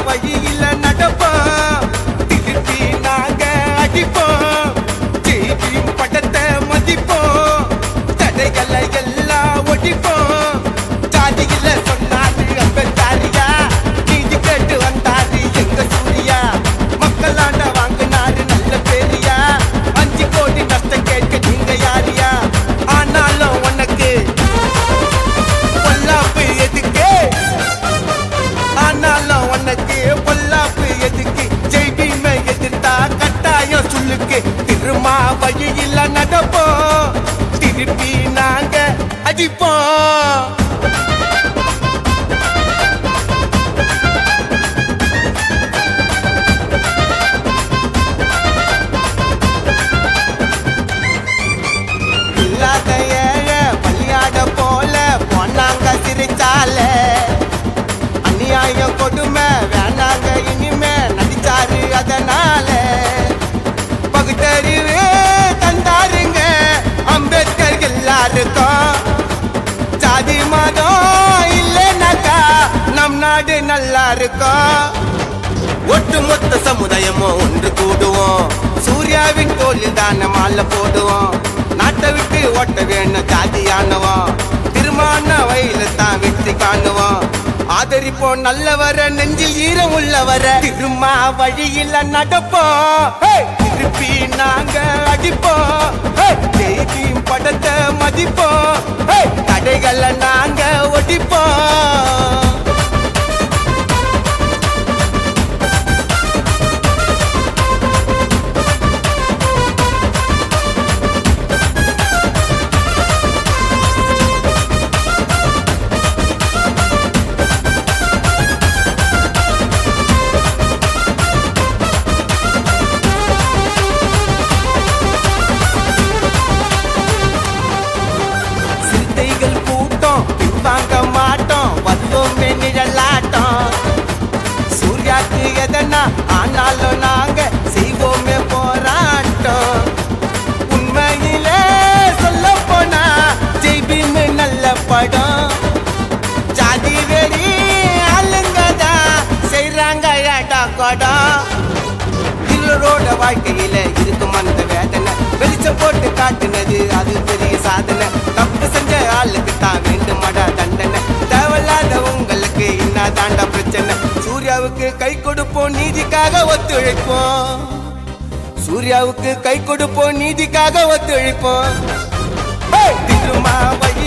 வழியில நடப்போம் திருப்பி நாங்க அடிப்போம் ஜெய்பி படத்தை மதிப்போம் தடைகளை எல்லாம் ஒடிப்போம் ஜாதியில சொன்னாரு அம்பேத்காரியா நீதி கேட்டு வந்தாரு எங்க சூரியா மக்களாண்ட வாங்கினாரு நல்ல பேரியா அஞ்சு கோடி நஷ்டம் கேட்க நீங்க யாரியா ஆனாலும் உனக்கு பொல்லாப்பு எதுக்கு ஆனாலும் உனக்கு பொல்லாப்பு எதுக்கு ஜெய்பீமை எதிர்த்தா கட்டாயம் சொல்லுக்கு திருமா வழியில நடப்போம் திருப்பி நாங்க அடிப்போம் இல்லாத ஏழை பள்ளியாட போல பொன்னாங்க சிரிச்சால அநியாயம் கொடுமை வேணாங்க இனிமே நடிச்சாரு அதனால பகுத்தறிவு தந்தாருங்க அம்பேத்கர் எல்லாருக்கும் ஜாதி மதம் இல்லைனாக்கா நம் நாடு நல்லா இருக்கும் ஒட்டுமொத்த சமுதாயமும் ஒன்று கூடுவோம் சூர்யாவின் தோளில் தானே மாலை போடுவோம் நாட்டை விட்டு ஓட்ட வேணும் ஜாதியானவோம் திருமான வயல தான் வெற்றி காணுவோம் ஆதரிப்போம் நல்லவர நெஞ்சில் ஈரம் உள்ளவர திருமா வழியில நடப்போம் ஹே! திருப்பி நாங்க அடிப்போம் ஹே! தேவி படத்தை மதிப்போம் ஹே! தடைகளை நாங்க ஒடிப்போம் சிறுத்தைகள் கூட்டம் பின்வாங்க மாட்டோம் வந்தோமே நிழலாட்டம் சூர்யாக்கு எதனா ஆனாலும் நாங்க செய்வோமே போராட்டம் உண்மையிலே சொல்ல போனா ஜெய்பீம் நல்ல படம் ஜாதி வெறி ஆளுங்க தான் செய்றாங்க ஏட்டா கொடம் இருளோட வாழ்க்கையில இருக்கும் அந்த வேதனை வெளிச்சம் போட்டு காட்டுனது அது பெரிய சாதனை தப்பு செஞ்ச ஆளுக்கு தான் வேண்டுமாடா தண்டனை தேவையில்லாத உங்களுக்கு என்ன தாண்டா பிரச்சனை சூர்யாவுக்கு கை கொடுப்போம் நீதிக்காக ஒத்துழைப்போம் சூர்யாவுக்கு கை கொடுப்போம் நீதிக்காக ஒத்துழைப்போம் திருமாவை